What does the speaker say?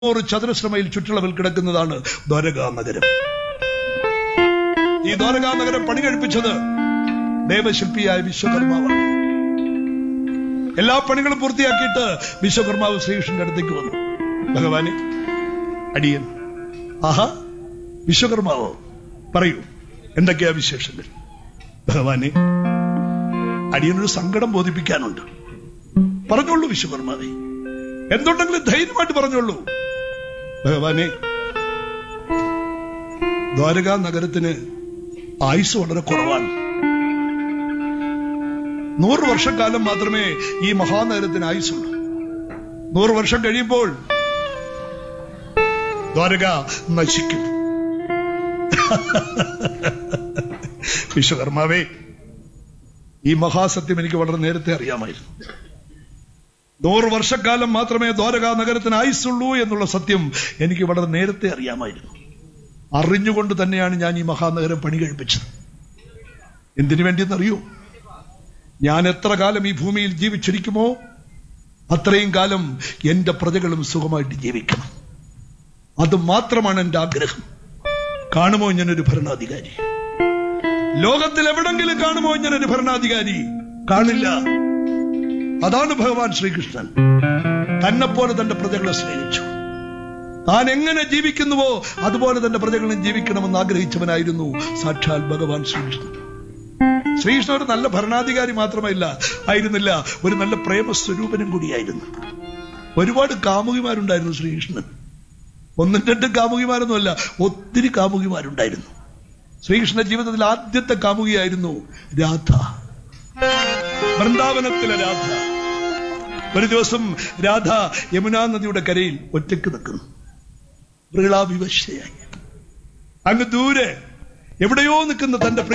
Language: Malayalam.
നൂറ് ചതുരശ്ര മൈൽ ചുറ്റളവിൽ കിടക്കുന്നതാണ് ദ്വാരകാ നഗരം ഈ ദ്വാരകാ നഗരം പണി കഴിപ്പിച്ചത് ദേവശില്പിയായ വിശ്വകർമാവാണ് എല്ലാ പണികളും പൂർത്തിയാക്കിയിട്ട് വിശ്വകർമാവ് ശ്രീകൃഷ്ണന്റെ അടുത്തേക്ക് വന്നു ഭഗവാനെ അടിയൻ ആഹാ വിശ്വകർമാവോ പറയൂ എന്തൊക്കെയാ വിശേഷങ്ങൾ ഭഗവാനെ അടിയനൊരു സങ്കടം ബോധിപ്പിക്കാനുണ്ട് പറഞ്ഞോളൂ വിശ്വകർമാവേ എന്തുണ്ടെങ്കിലും ധൈര്യമായിട്ട് പറഞ്ഞോളൂ ഭഗവാനെ ദ്വാരകാ നഗരത്തിന് ആയുസ് വളരെ കുറവാണ് നൂറ് വർഷക്കാലം മാത്രമേ ഈ മഹാനഗരത്തിന് ആയുസുള്ളൂ നൂറ് വർഷം കഴിയുമ്പോൾ ദ്വാരക നശിക്കും വിശ്വകർമാവേ ഈ മഹാസത്യം എനിക്ക് വളരെ നേരത്തെ അറിയാമായിരുന്നു നൂറ് വർഷക്കാലം മാത്രമേ ദ്വാരകാ നഗരത്തിന് ആയുസുള്ളൂ എന്നുള്ള സത്യം എനിക്ക് വളരെ നേരത്തെ അറിയാമായിരുന്നു അറിഞ്ഞുകൊണ്ട് തന്നെയാണ് ഞാൻ ഈ മഹാനഗരം പണി കഴിപ്പിച്ചത് എന്തിനു വേണ്ടിയെന്നറിയോ ഞാൻ എത്ര കാലം ഈ ഭൂമിയിൽ ജീവിച്ചിരിക്കുമോ അത്രയും കാലം എന്റെ പ്രജകളും സുഖമായിട്ട് ജീവിക്കണം അത് മാത്രമാണ് എന്റെ ആഗ്രഹം കാണുമോ ഞാനൊരു ഭരണാധികാരി ലോകത്തിൽ എവിടെങ്കിലും കാണുമോ ഞാനൊരു ഭരണാധികാരി കാണില്ല അതാണ് ഭഗവാൻ ശ്രീകൃഷ്ണൻ തന്നെ പോലെ തന്റെ പ്രജകളെ സ്നേഹിച്ചു താൻ എങ്ങനെ ജീവിക്കുന്നുവോ അതുപോലെ തന്റെ പ്രജകളും ജീവിക്കണമെന്ന് ആഗ്രഹിച്ചവനായിരുന്നു സാക്ഷാൽ ഭഗവാൻ ശ്രീകൃഷ്ണൻ ശ്രീകൃഷ്ണൻ ഒരു നല്ല ഭരണാധികാരി മാത്രമല്ല ആയിരുന്നില്ല ഒരു നല്ല പ്രേമസ്വരൂപനും കൂടിയായിരുന്നു ഒരുപാട് കാമുകിമാരുണ്ടായിരുന്നു ശ്രീകൃഷ്ണൻ ഒന്നും രണ്ടും കാമുകിമാരൊന്നുമല്ല ഒത്തിരി കാമുകിമാരുണ്ടായിരുന്നു ശ്രീകൃഷ്ണ ജീവിതത്തിൽ ആദ്യത്തെ കാമുകിയായിരുന്നു രാധ വൃന്ദാവനത്തിലെ രാധ ഒരു ദിവസം രാധ യമുനാ നദിയുടെ കരയിൽ ഒറ്റയ്ക്ക് നിൽക്കുന്നു വൃളാവിവശയായി അങ്ങ് ദൂരെ എവിടെയോ നിൽക്കുന്ന തന്റെ